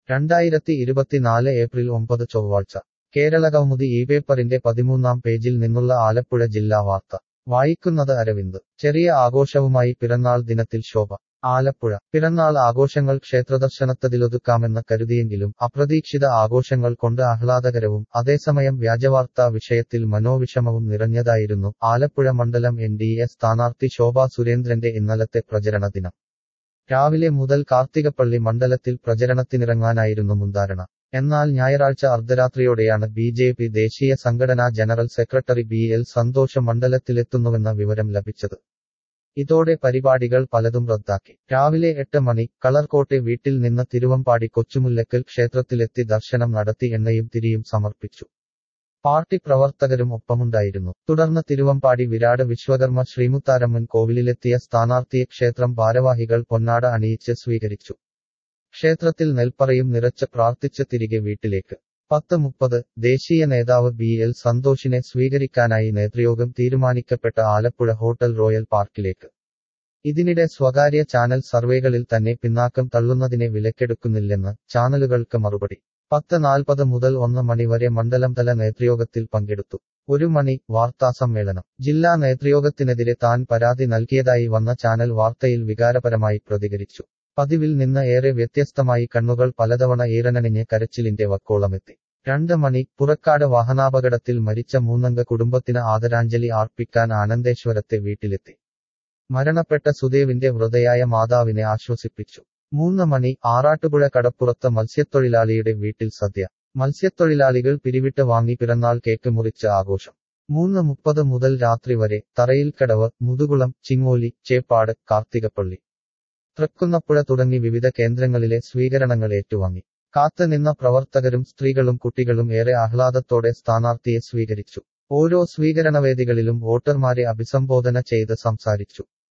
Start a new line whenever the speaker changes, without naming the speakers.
രണ്ടായിരത്തി ഇരുപത്തിനാല് ഏപ്രിൽ ഒമ്പത് ചൊവ്വാഴ്ച കേരളകൗമുദി ഈ പേപ്പറിന്റെ പതിമൂന്നാം പേജിൽ നിന്നുള്ള ആലപ്പുഴ ജില്ലാ വാർത്ത വായിക്കുന്നത് അരവിന്ദ് ചെറിയ ആഘോഷവുമായി പിറന്നാൾ ദിനത്തിൽ ശോഭ ആലപ്പുഴ പിറന്നാൾ ആഘോഷങ്ങൾ ക്ഷേത്രദർശനത്തതിലൊതുക്കാമെന്ന് കരുതിയെങ്കിലും അപ്രതീക്ഷിത ആഘോഷങ്ങൾ കൊണ്ട് ആഹ്ലാദകരവും അതേസമയം വ്യാജവാർത്താ വിഷയത്തിൽ മനോവിഷമവും നിറഞ്ഞതായിരുന്നു ആലപ്പുഴ മണ്ഡലം എൻ ഡി എ സ്ഥാനാർത്ഥി ശോഭാ സുരേന്ദ്രന്റെ ഇന്നലത്തെ പ്രചരണ ദിനം രാവിലെ മുതൽ കാർത്തികപ്പള്ളി മണ്ഡലത്തിൽ പ്രചരണത്തിനിറങ്ങാനായിരുന്നു മുൻധാരണ എന്നാൽ ഞായറാഴ്ച അർദ്ധരാത്രിയോടെയാണ് ബി ജെ പി ദേശീയ സംഘടനാ general secretary B L Santhosh മണ്ഡലത്തിലെത്തുന്നുവെന്ന വിവരം ലഭിച്ചത് ഇതോടെ പരിപാടികൾ പലതും റദ്ദാക്കി രാവിലെ എട്ട് മണി കളർകോട്ടെ വീട്ടിൽ നിന്ന് തിരുവമ്പാടി കൊച്ചുമുല്ലക്കൽ ക്ഷേത്രത്തിലെത്തി ദർശനം നടത്തി എണ്ണയും തിരിയും സമർപ്പിച്ചു പാർട്ടി പ്രവർത്തകരും ഒപ്പമുണ്ടായിരുന്നു തുടർന്ന് തിരുവമ്പാടി വിരാട് വിശ്വകർമ്മ ശ്രീമുത്താരമ്മൻ കോവിലിലെത്തിയ സ്ഥാനാർത്ഥിയെ ക്ഷേത്രം ഭാരവാഹികൾ പൊന്നാട അണിയിച്ച് സ്വീകരിച്ചു ക്ഷേത്രത്തിൽ നെൽപ്പറയും നിറച്ച് പ്രാർത്ഥിച്ച് തിരികെ വീട്ടിലേക്ക് പത്ത് മുപ്പത് ദേശീയ നേതാവ് ബി എൽ സന്തോഷിനെ സ്വീകരിക്കാനായി നേതൃയോഗം തീരുമാനിക്കപ്പെട്ട ആലപ്പുഴ ഹോട്ടൽ റോയൽ പാർക്കിലേക്ക് ഇതിനിടെ സ്വകാര്യ ചാനൽ സർവേകളിൽ തന്നെ പിന്നാക്കം തള്ളുന്നതിനെ വിലക്കെടുക്കുന്നില്ലെന്ന് ചാനലുകൾക്ക് മറുപടി പത്ത് നാൽപ്പത് മുതൽ ഒന്ന് മണി വരെ മണ്ഡലം തല നേതൃയോഗത്തിൽ പങ്കെടുത്തു ഒരു മണി വാർത്താസമ്മേളനം ജില്ലാ നേതൃയോഗത്തിനെതിരെ താൻ പരാതി നൽകിയതായി വന്ന ചാനൽ വാർത്തയിൽ വികാരപരമായി പ്രതികരിച്ചു പതിവിൽ നിന്ന് ഏറെ വ്യത്യസ്തമായി കണ്ണുകൾ പലതവണ ഈറനണിഞ്ഞ് കരച്ചിലിന്റെ വക്കോളമെത്തി രണ്ട് മണി പുറക്കാട് വാഹനാപകടത്തിൽ മരിച്ച മൂന്നംഗ കുടുംബത്തിന് ആദരാഞ്ജലി അർപ്പിക്കാൻ ആനന്ദേശ്വരത്തെ വീട്ടിലെത്തി മരണപ്പെട്ട സുദേവിന്റെ വൃതയായ മാതാവിനെ ആശ്വസിപ്പിച്ചു മൂന്ന് മണി ആറാട്ടുപുഴ കടപ്പുറത്ത് മത്സ്യത്തൊഴിലാളിയുടെ വീട്ടിൽ സദ്യ മത്സ്യത്തൊഴിലാളികൾ പിരിവിട്ട് വാങ്ങി പിറന്നാൾ കേക്ക് മുറിച്ച ആഘോഷം മൂന്ന് മുപ്പത് മുതൽ രാത്രി വരെ തറയിൽക്കടവ് മുതുകുളം ചിങ്ങോലി ചേപ്പാട് കാർത്തികപ്പള്ളി തൃക്കുന്നപ്പുഴ തുടങ്ങി വിവിധ കേന്ദ്രങ്ങളിലെ സ്വീകരണങ്ങൾ ഏറ്റുവാങ്ങി കാത്തുനിന്ന പ്രവർത്തകരും സ്ത്രീകളും കുട്ടികളും ഏറെ ആഹ്ലാദത്തോടെ സ്ഥാനാർത്ഥിയെ സ്വീകരിച്ചു ഓരോ സ്വീകരണവേദികളിലും വോട്ടർമാരെ അഭിസംബോധന ചെയ്ത് സംസാരിച്ചു